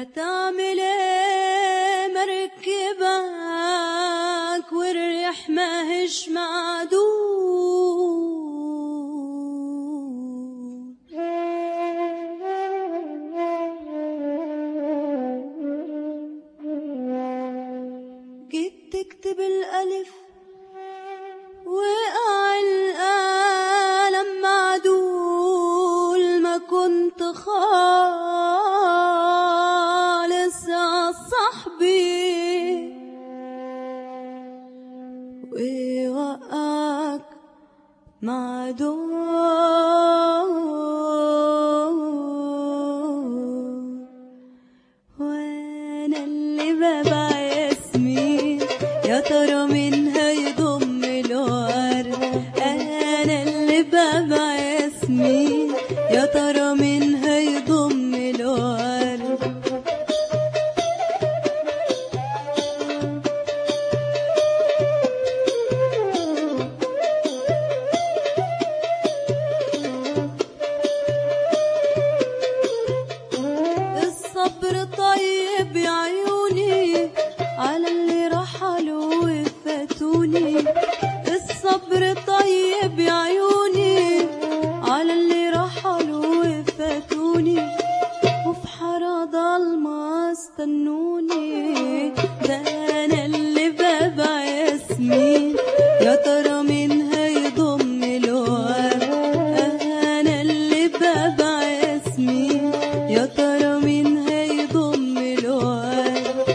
هتعمل ايه مركبك والريح ماهش معدود جيت تكتب الألف وقع القلم معدول ما كنت خالص يا صاحبي ووقعك معدول وانا اللي ببع ياسمين يا ترى مين هيضم الورد انا اللي ببع ياسمين يا ترى مين هيضم الورد الصبر طيب يا عيوني على اللي رحلوا وفاتوني الصبر طيب يا عيوني على اللي رحلوا وفاتوني وفي حارة ضلمة استنوني ده انا اللي ببع ياسمين يا ترى مين هيضم الورد انا اللي ببع ياسمين يا ترى مين هيضم الورد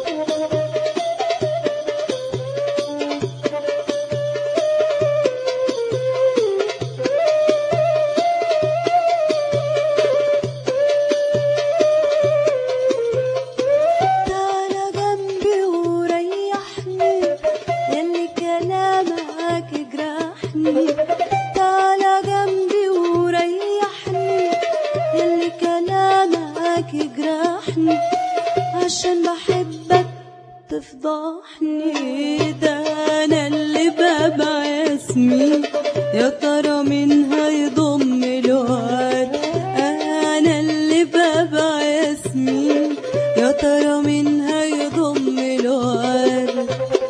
تعالى جنبي وريحني يلي كلامك جرحني تعالى جنبي وريحني يلي كلامك جرحني عشان بحبك تفضحني ده انا اللي ببع ياسمين يا ترى مين هيضم الورد انا اللي ببع ياسمين يا ترى مين هيضم الورد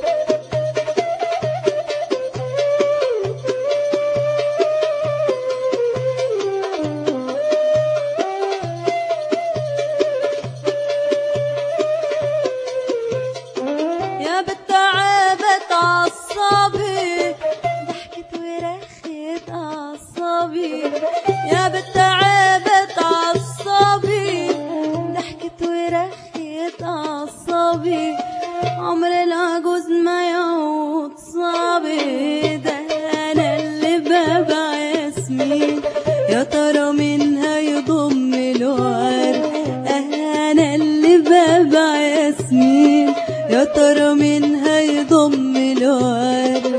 يا بتعبت عصابي ضحكت ورخت أعصابي يا بتعبت عصابي ضحكت ورخت أعصابي عمر العجوز ما يعود صابي ده أنا اللي ببع ياسمين يا ترى مين هيضم الورد أنا اللي ببع ياسمين يا ترى مين هيضم الورد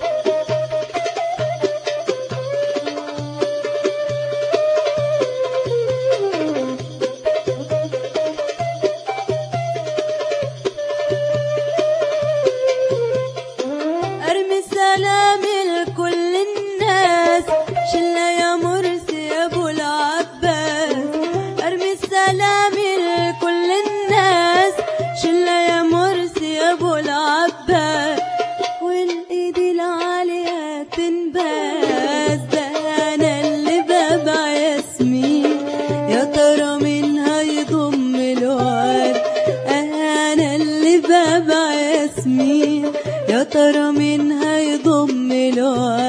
ارمي سلامي لكل الناس شلة يا مرسي يا ابو العباس ارمي سلامي لكل الناس شلة يا مرسي يا ابو العباس والايد العالية تنباس ده انا اللي ببع ياسمين يا ترى مين هيضم الورد انا اللي ببع ياسمين يا ترى مين هيضم الورد